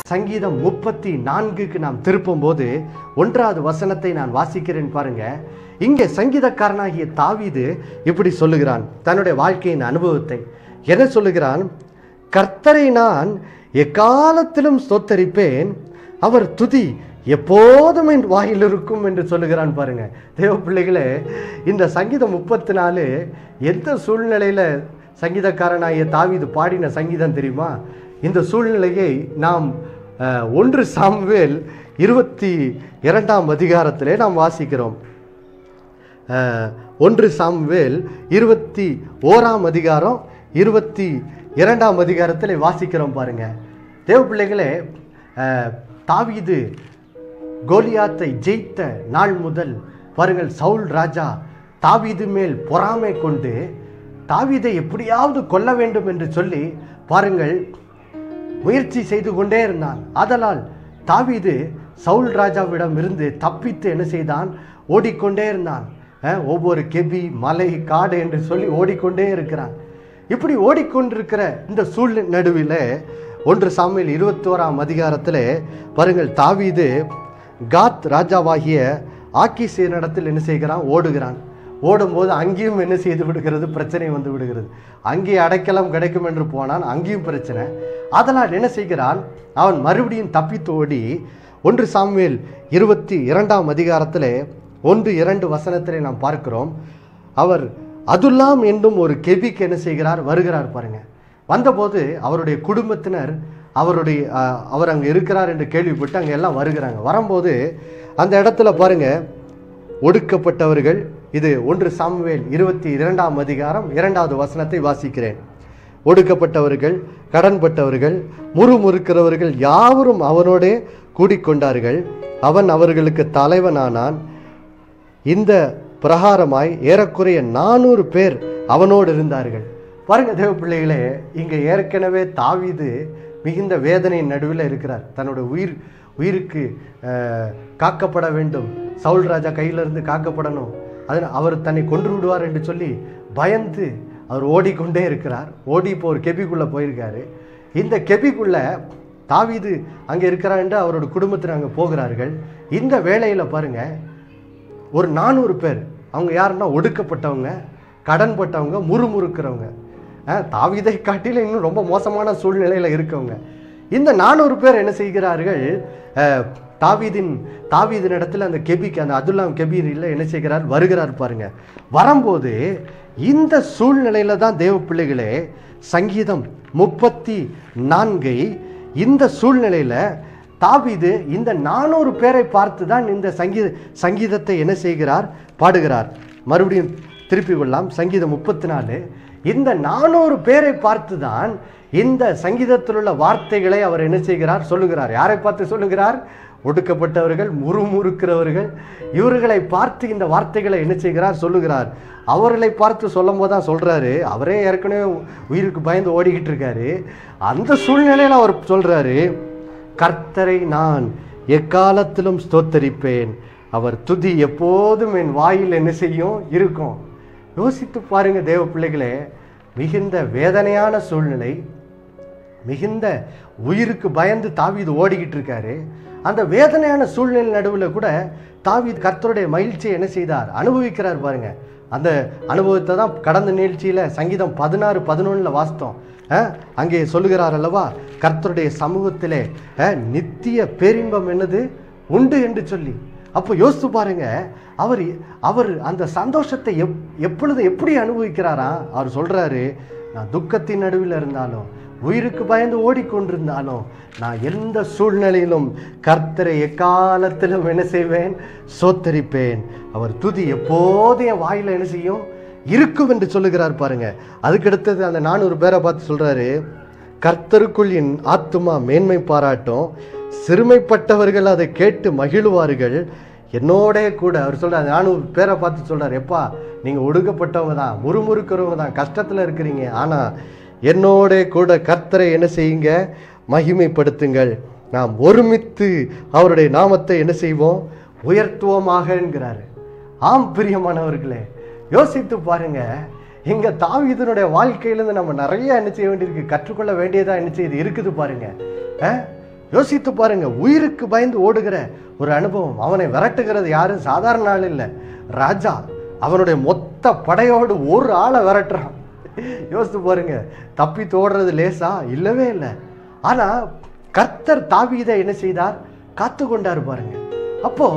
சங்கீதம் முப்பத்தி நான்குக்கு நாம் திருப்பும்போது ஒன்றாவது வசனத்தை நான் வாசிக்கிறேன் பாருங்க இங்கே சங்கீதக்காரனாகிய தாவீது இப்படி சொல்லுகிறான் தன்னுடைய வாழ்க்கையின் அனுபவத்தை என்ன சொல்லுகிறான் கர்த்தரை நான் எக்காலத்திலும் ஸ்தோத்தரிப்பேன் அவர் துதி எப்போதும் என் வாயில் இருக்கும் என்று சொல்லுகிறான் பாருங்க தேவ பிள்ளைகளே இந்த சங்கீதம் முப்பத்தி நாலு எந்த சூழ்நிலையில சங்கீதக்காரனாகிய தாவீது பாடின சங்கீதம் தெரியுமா இந்த சூழ்நிலையை நாம் அஹ், ஒன்று சாமுவேல் இருபத்தி இரண்டாம் அதிகாரத்திலே நாம் வாசிக்கிறோம் அஹ், ஒன்று சாமுவேல் இருபத்தி ஓராம் அதிகாரம் இருபத்தி இரண்டாம் அதிகாரத்தில் வாசிக்கிறோம் பாருங்க தேவ பிள்ளைகளே அஹ், தாவீது கோலியாத்தை ஜெயித்த நாள் முதல் பாருங்கள் சவுல் ராஜா தாவீது மேல் பொறாமை கொண்டு தாவீதை எப்படியாவது கொல்ல வேண்டும் என்று சொல்லி பாருங்கள் முயற்சி செய்து கொண்டே இருந்தான் ஆதலால் தாவீது சவுல் ராஜாவிடம் இருந்து தப்பித்து என்ன செய்தான் ஓடிக்கொண்டே இருந்தான் அஹ், ஒவ்வொரு கெபி மலை காடு என்று சொல்லி ஓடிக்கொண்டே இருக்கிறான் இப்படி ஓடிக்கொண்டிருக்கிற இந்த சூழ் நடுவில் ஒன்று சாமியில் இருபத்தோராம் அதிகாரத்தில் பாருங்கள் தாவீது காத் ராஜாவாகிய ஆக்கீசின் இடத்தில் என்ன செய்கிறான் ஓடுகிறான் ஓடும்போது அங்கேயும் என்ன செய்து விடுகிறது பிரச்சனை வந்து விடுகிறது அங்கே அடைக்கலம் கிடைக்கும் என்று போனான் அங்கேயும் பிரச்சனை அதனால் என்ன செய்கிறான் அவன் மறுபடியும் தப்பித்து ஓடி ஒன்று சாமுவேல் இருபத்தி இரண்டாம் அதிகாரத்தில் ஒன்று இரண்டு வசனத்திலே நாம் பார்க்கிறோம் அவர் அதுல்லாம் என்னும் ஒரு கெபிக்கு என்ன செய்கிறார் வருகிறார் பாருங்க வந்தபோது அவருடைய குடும்பத்தினர் அவருடைய அஹ், அவர் அங்கே இருக்கிறார் என்று கேள்விப்பட்டு அங்கே எல்லாம் வருகிறாங்க வரும்போது அந்த இடத்துல பாருங்க ஒடுக்கப்பட்டவர்கள் இது ஒன்று சாமுவேல் இருபத்தி இரண்டாம் அதிகாரம் இரண்டாவது வசனத்தை வாசிக்கிறேன் ஒடுக்கப்பட்டவர்கள் கடன்பட்டவர்கள் முறுமுறுக்கிறவர்கள் யாவரும் அவனோடே கூடிக்கொண்டார்கள் அவன் அவர்களுக்கு தலைவனானான் இந்த பிரகாரமாய் ஏறக்குறைய நானூறு பேர் அவனோடு இருந்தார்கள் பாருங்க தேவ பிள்ளைகளே இங்க ஏற்கனவே தாவீது மிகுந்த வேதனையின் நடுவில் இருக்கிறார் தன்னோட உயிர் உயிருக்கு அஹ், காக்கப்பட வேண்டும் சவுல் ராஜா கையிலிருந்து காக்கப்படணும் அது அவர் தன்னை கொன்று விடுவார் என்று சொல்லி பயந்து அவர் ஓடிக்கொண்டே இருக்கிறார் ஓடி இப்போ ஒரு கெபிக்குள்ளே போயிருக்காரு இந்த கெபிக்குள்ள தாவீது அங்கே இருக்கிறார் என்று அவரோட குடும்பத்தினர் அங்கே போகிறார்கள் இந்த வேளையில் பாருங்க ஒரு நானூறு பேர் அவங்க யாருன்னா ஒடுக்கப்பட்டவங்க கடன்பட்டவங்க முறுமுறுக்கிறவங்க அஹ், தாவீதை காட்டிலும் இன்னும் ரொம்ப மோசமான சூழ்நிலையில் இருக்கவங்க இந்த நானூறு பேர் என்ன செய்கிறார்கள் அஹ், தாவீதின் தாவீதின் இடத்துல அந்த கெபிக்கு அந்த அதுல்லாம் கெபீரில் என்ன செய்கிறார் வருகிறார் பாருங்க வரும்போது இந்த சூழ்நிலையில தான் தேவ பிள்ளைகளே சங்கீதம் முப்பத்தி நான்கை இந்த சூழ்நிலையில தாவீது இந்த நானூறு பேரை பார்த்து தான் இந்த சங்கீத சங்கீதத்தை என்ன செய்கிறார் பாடுகிறார் மறுபடியும் திருப்பி கொள்ளலாம் சங்கீதம் முப்பத்தி நாலு இந்த நானூறு பேரை பார்த்து தான் இந்த சங்கீதத்தில் உள்ள வார்த்தைகளை அவர் என்ன செய்கிறார் சொல்லுகிறார் யாரை பார்த்து சொல்லுகிறார் ஒடுக்கப்பட்டவர்கள் முறுமுறுக்கிறவர்கள் இவர்களை பார்த்து இந்த வார்த்தைகளை என்ன செய்கிறார் சொல்லுகிறார் அவர்களை பார்த்து சொல்லும் போது தான் சொல்றாரு அவரே ஏற்கனவே உயிருக்கு பயந்து ஓடிக்கிட்டு இருக்காரு அந்த சூழ்நிலையில் அவர் சொல்றாரு கர்த்தரை நான் எக்காலத்திலும் ஸ்தோத்தரிப்பேன் அவர் துதி எப்போதும் என் வாயில் என்ன செய்யும் இருக்கும் யோசித்து பாருங்க தேவ பிள்ளைகளே மிகுந்த வேதனையான சூழ்நிலை மிகுந்த உயிருக்கு பயந்து தாவீது ஓடிக்கிட்டு இருக்காரு அந்த வேதனையான சூழ்நிலை நடுவில் கூட தாவீது கர்த்தருடைய மகிழ்ச்சியை என்ன செய்தார் அனுபவிக்கிறார் பாருங்க அந்த அனுபவத்தை தான் கடந்த நிகழ்ச்சியில் சங்கீதம் பதினாறு பதினொன்றில் வாசித்தோம் அஹ், அங்கே சொல்லுகிறார் அல்லவா கர்த்தருடைய சமூகத்திலே அஹ், நித்திய பேரின்பம் என்னது உண்டு என்று சொல்லி அப்போ யோசித்து பாருங்க அவர் அவர் அந்த சந்தோஷத்தை எப் எப்பொழுது எப்படி அனுபவிக்கிறாரா அவர் சொல்றாரு நான் துக்கத்தின் நடுவில் இருந்தாலும் உயிருக்கு பயந்து ஓடிக்கொண்டிருந்தாலும் நான் எந்த சூழ்நிலையிலும் கர்த்தரை எக்காலத்திலும் என்ன செய்வேன் சோத்தரிப்பேன் அவர் துதி எப்போதும் என் வாயில என்ன செய்யும் இருக்கும் என்று சொல்லுகிறார் பாருங்க அதுக்கடுத்தது அந்த நானூறு பேரை பார்த்து சொல்றாரு கர்த்தருக்குள் என் ஆத்துமா மேன்மை பாராட்டும் சிறுமைப்பட்டவர்கள் அதை கேட்டு மகிழுவார்கள் என்னோட கூட அவர் சொல்றாரு நானூறு பேரை பார்த்து சொல்றாரு எப்பா நீங்க ஒடுக்கப்பட்டவங்க தான் முறுமுறுக்கிறவங்க தான் கஷ்டத்துல இருக்கிறீங்க ஆனா என்னோட கூட கர்த்தரை என்ன செய்யுங்க மகிமைப்படுத்துங்கள் நாம் ஒருமித்து அவருடைய நாமத்தை என்ன செய்வோம் உயர்த்துவோமாக என்கிறாரு ஆம் பிரியமானவர்களே யோசித்து பாருங்க இங்க தாவீதனுடைய வாழ்க்கையிலேருந்து நம்ம நிறைய என்ன செய்ய வேண்டியிருக்கு கற்றுக்கொள்ள வேண்டியதா என்ன செய்யுது இருக்குது பாருங்க அஹ்? யோசித்து பாருங்க உயிருக்கு பயந்து ஓடுகிற ஒரு அனுபவம் அவனை விரட்டுகிறது யாரும் சாதாரண ஆள் இல்லை ராஜா அவனுடைய மொத்த படையோடு ஒரு ஆளை விரட்டுறான் யோசித்து பாருங்க தப்பி தோடுறது லேசா இல்லவே இல்லை ஆனா கர்த்தர் தாவீதை என்ன செய்தார் காத்து கொண்டார் பாருங்க அப்போ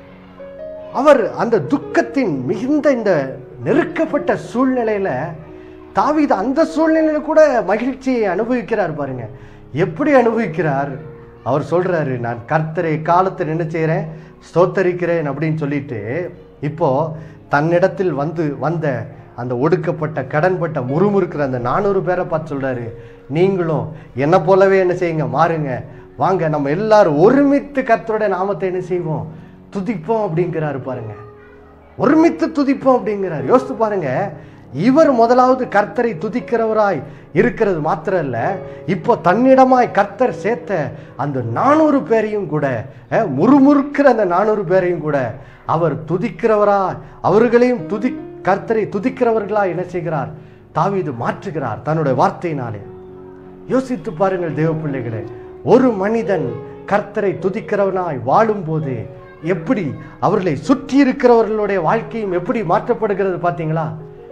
அவர் அந்த துக்கத்தின் மிகுந்த இந்த நெருக்கப்பட்ட சூழ்நிலையில தாவீது அந்த சூழ்நிலையில கூட மகிழ்ச்சியை அனுபவிக்கிறார் பாருங்க எப்படி அனுபவிக்கிறார் அவர் சொல்றாரு நான் கர்த்தரை காலத்தில் என்ன செய்கிறேன் ஸ்தோத்தரிக்கிறேன் அப்படின்னு சொல்லிட்டு இப்போ தன்னிடத்தில் வந்து வந்த அந்த ஒடுக்கப்பட்ட கடன்பட்ட முறுமுறுக்கிற அந்த நானூறு பேரை பார்த்து சொல்றாரு நீங்களும் என்னை போலவே என்ன செய்யுங்க மாறுங்க வாங்க நம்ம எல்லாரும் ஒருமித்து கர்த்தருடைய நாமத்தை என்ன செய்வோம் துதிப்போம் அப்படிங்கிறாரு பாருங்க ஒருமித்து துதிப்போம் அப்படிங்கிறார் யோசித்து பாருங்க இவர் முதலாவது கர்த்தரை துதிக்கிறவராய் இருக்கிறது மாத்திரம் இல்ல இப்போ தன்னிடமாய் கர்த்தர் சேர்த்த அந்த நானூறு பேரையும் கூட அஹ், முறுமுறுக்கிற அந்த நானூறு பேரையும் கூட அவர் துதிக்கிறவரா அவர்களையும் துதி கர்த்தரை துதிக்கிறவர்களா என்ன செய்கிறார் தாவீது மாற்றுகிறார் தன்னுடைய வார்த்தையினாலே யோசித்து பாருங்கள் தேவ பிள்ளைகளே ஒரு மனிதன் கர்த்தரை துதிக்கிறவனாய் வாழும்போது எப்படி அவர்களை சுற்றி இருக்கிறவர்களுடைய வாழ்க்கையும் எப்படி மாற்றப்படுகிறது பார்த்தீங்களா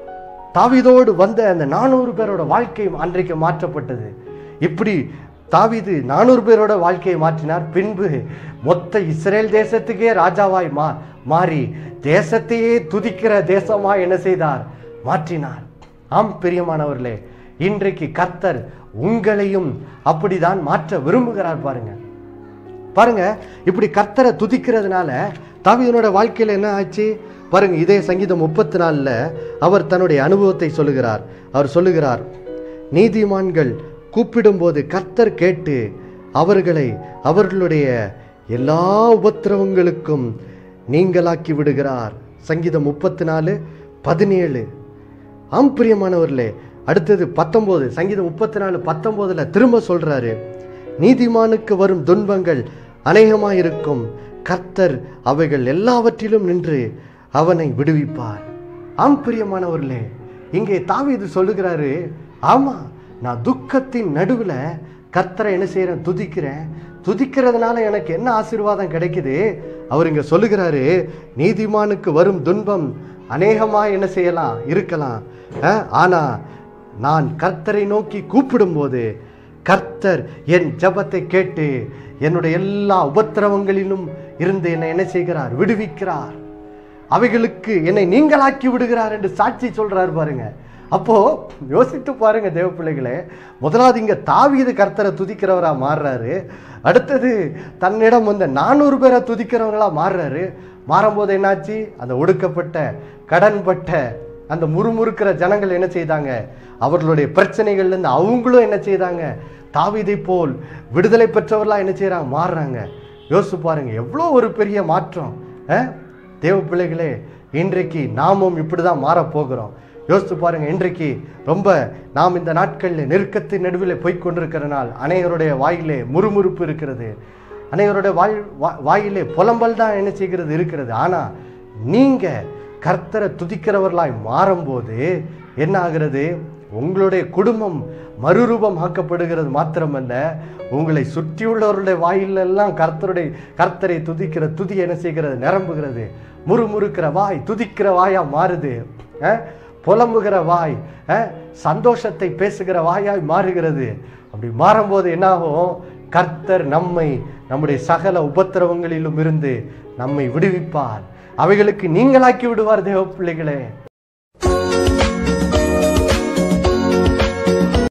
தாவீதோடு வந்த அந்த நானூறு பேரோட வாழ்க்கையும் அன்றைக்கு மாற்றப்பட்டது இப்படி தாவீது நானூறு பேரோட வாழ்க்கையை மாற்றினார் பின்பு மொத்த இஸ்ரேல் தேசத்துக்கே ராஜாவாய் மா மாறி தேசத்தையே துதிக்கிற தேசமாய் என்ன செய்தார் மாற்றினார் ஆம் பிரியமானவர்களே இன்றைக்கு கர்த்தர் உங்களையும் அப்படிதான் மாற்ற விரும்புகிறார் பாருங்க பாருங்க இப்படி கர்த்தரை துதிக்கிறதுனால தாவீதனோட வாழ்க்கையில என்ன ஆச்சு பாருங்க இதே சங்கீதம் முப்பத்தி நாலில் அவர் தன்னுடைய அனுபவத்தை சொல்லுகிறார் அவர் சொல்லுகிறார் நீதிமான்கள் கூப்பிடும்போது கர்த்தர் கேட்டு அவர்களை அவர்களுடைய எல்லா உபத்திரவங்களுக்கும் நீங்களாக்கி விடுகிறார் சங்கீதம் முப்பத்தி நாலு பதினேழு ஆம் பிரியமானவர்களே அடுத்தது பத்தொம்போது சங்கீதம் முப்பத்தி நாலு பத்தொம்போதில் திரும்ப சொல்றாரு நீதிமானுக்கு வரும் துன்பங்கள் அநேகமாயிருக்கும் கர்த்தர் அவைகள் எல்லாவற்றிலும் நின்று அவனை விடுவிப்பார் ஆம் பிரியமானவர்களே இங்கே தாவீது சொல்லுகிறாரு ஆமா நான் துக்கத்தின் நடுவில் கர்த்தரை என்ன செய்கிறேன் துதிக்கிறேன் துதிக்கிறதுனால எனக்கு என்ன ஆசீர்வாதம் கிடைக்குது அவர் இங்க சொல்லுகிறாரு நீதிமானுக்கு வரும் துன்பம் அநேகமா என்ன செய்யலாம் இருக்கலாம் அஹ், ஆனா நான் கர்த்தரை நோக்கி கூப்பிடும்போது கர்த்தர் என் ஜெபத்தை கேட்டு என்னுடைய எல்லா உபத்திரவங்களிலும் இருந்து என்னை என்ன செய்கிறார் விடுவிக்கிறார் அவைகளுக்கு என்னை நீங்களாக்கி விடுகிறார் என்று சாட்சி சொல்றாரு பாருங்க அப்போ யோசித்து பாருங்க தேவ பிள்ளைகளே முதலாவது இங்க தாவீது கர்த்தரை துதிக்கிறவரா மாறுறாரு அடுத்தது தன்னிடம் வந்த நானூறு பேரை துதிக்கிறவங்களா மாறுறாரு மாறும்போது என்னாச்சு அந்த ஒடுக்கப்பட்ட கடன்பட்ட அந்த முறுமுறுக்கிற ஜனங்கள் என்ன செய்தாங்க அவர்களுடைய பிரச்சனைகள்ல இருந்து அவங்களும் என்ன செய்தாங்க தாவீதை போல் விடுதலை பெற்றவர்களா என்ன செய்றாங்க மாறுறாங்க யோசிச்சு பாருங்க எவ்வளோ ஒரு பெரிய மாற்றம் அஹ்? தேவ பிள்ளைகளே இன்றைக்கு நாமும் இப்படி தான் மாறப் போகிறோம் யோசித்து பாருங்க இன்றைக்கு ரொம்ப நாம் இந்த நாட்களில் நெருக்கத்தின் நடுவில் போய்க் கொண்டிருக்கிற நாள் அனைவருடைய வாயிலே முறுமுறுப்பு இருக்கிறது அனைவருடைய வாய் வா- வாயிலே புலம்பல் தான் என்ன செய்கிறது இருக்கிறது ஆனால் நீங்க கர்த்தரை துதிக்கிறவர்களாய் மாறும்போது என்ன ஆகிறது உங்களுடைய குடும்பம் மறுரூபம் ஆக்கப்படுகிறது மாத்திரமல்ல உங்களை சுற்றியுள்ளவர்களுடைய வாயிலெல்லாம் கர்த்தருடைய கர்த்தரை துதிக்கிற துதி என்ன செய்கிறது நிரம்புகிறது முறுமுறுக்கிற வாய் துதிக்கிற வாயா மாறுது அஹ்? புலம்புகிற வாய் அஹ்? சந்தோஷத்தை பேசுகிற வாயாய் மாறுகிறது அப்படி மாறும்போது என்னாகும் கர்த்தர் நம்மை நம்முடைய சகல உபத்திரவங்களிலும் இருந்து நம்மை விடுவிப்பார் அவைகளுக்கு நீங்களாக்கி விடுவார் தேவ பிள்ளைகளே